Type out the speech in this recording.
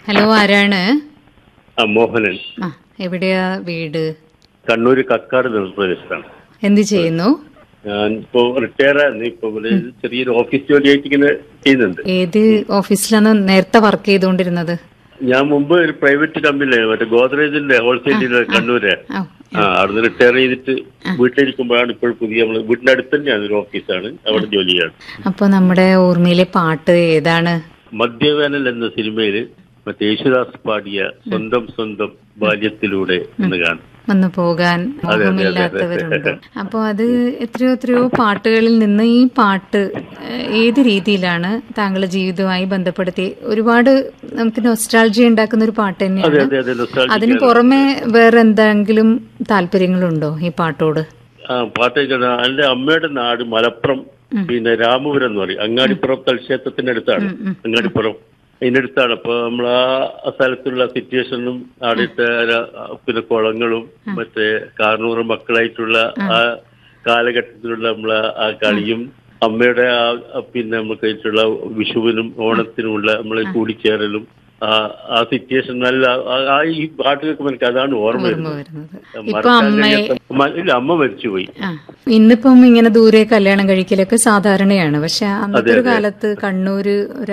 Hello ആരാണ് ആ മോഹനൻ ആ എവിടെയാ വീട് കണ്ണൂര് കക്കാട് നിർപ്രദേശത്താണ് എന്ത് ചെയ്യുന്നു ഞാൻ ഇപ്പോ റിട്ടയർ ആയിരുന്നു ഇപ്പൊ ഇവിടെ ചെറിയൊരു ഓഫീസ് ജോലിയായിട്ട് ഇങ്ങനെ ചെയ്യുന്നുണ്ട് ഏത് ഓഫീസിലാണ് നേരത്തെ വർക്ക് ചെയ്തുകൊണ്ടിരുന്നത് ഞാൻ മുമ്പ് ഒരു പ്രൈവറ്റ് കമ്പനിയിലെ മറ്റേ ഗോദ്രേജിന്റെ ഹോൾസെയിൽ കണ്ണൂര് ആ, ആ അവിടുന്ന് റിട്ടയർ ചെയ്തിട്ട് വീട്ടിലിരിക്കുമ്പോഴാണ് ഇപ്പോൾ പുതിയ നമ്മള് വീടിന്റെ അടുത്ത് തന്നെയാണ് ഒരു ഓഫീസാണ് അവിടെ ജോലി ചെയ്യാണ് അപ്പൊ നമ്മുടെ ഓർമ്മയിലെ പാട്ട് ഏതാണ് മദ്യവേനൽ എന്ന സിനിമയില് മറ്റേ യേശുദാസ് പാടിയ സ്വന്തം സ്വന്തം ബാല്യത്തിലൂടെ എന്ന് കാണും വന്നു പോകാൻ അതെ, അതെ, മോഹമില്ലാത്തവരുണ്ട് അപ്പൊ അത് എത്രയോ എത്രയോ പാട്ടുകളിൽ നിന്ന് ഈ പാട്ട് ഏഹ്, ഏത് രീതിയിലാണ് താങ്കളുടെ ജീവിതവുമായി ബന്ധപ്പെടുത്തി ഒരുപാട് നമുക്ക് നൊസ്റ്റാൾജി ഉണ്ടാക്കുന്ന ഒരു പാട്ട് അതെ തന്നെയാണ് അതെ അതെ nostalgic അതിന് ആണ്. പുറമെ വേറെ എന്തെങ്കിലും താല്പര്യങ്ങളുണ്ടോ ഈ പാട്ടോട് ആ പാട്ട് കേൾക്കണം എന്റെ അമ്മയുടെ നാട് മലപ്പുറം പിന്നെ രാമപുരം എന്ന് പറയും അങ്ങാടിപ്പുറം കൽക്ഷേത്രത്തിന്റെ അടുത്താണ് അങ്ങാടിപ്പുറം അതിന്റെ അടുത്താണ് അപ്പൊ നമ്മൾ ആ സ്ഥലത്തുള്ള സിറ്റുവേഷനും അവിടുത്തെ ര- പിന്നെ കുളങ്ങളും മറ്റേ കാർണൂറ് മക്കളായിട്ടുള്ള ആ കാലഘട്ടത്തിലുള്ള നമ്മളെ ആ കളിയും അമ്മയുടെ ആ ആ പിന്നെ നമുക്കായിട്ടുള്ള വിഷുവിനും ഓണത്തിനുമുള്ള നമ്മളെ കൂടിച്ചേരലും ആ ആ സിറ്റുവേഷൻ നല്ല ആ- ആ ഈ പാട്ട് കേൾക്കുമ്പോൾ എനിക്ക് അതാണ് ഓർമ്മ ഓർമ്മ വരുന്നത് വരുന്നത് ഇപ്പൊ മറക്കാൻ അമ്മയെ കഴിയാത്ത- മ- ഇല്ല അമ്മ മരിച്ചുപോയി ആ ഇന്നിപ്പം ഇങ്ങനെ ദൂരെ കല്യാണം കഴിക്കലൊക്കെ സാധാരണയാണ് പക്ഷെ അന്നത്തെ ഒരു കാലത്ത് കണ്ണൂര് ഒരു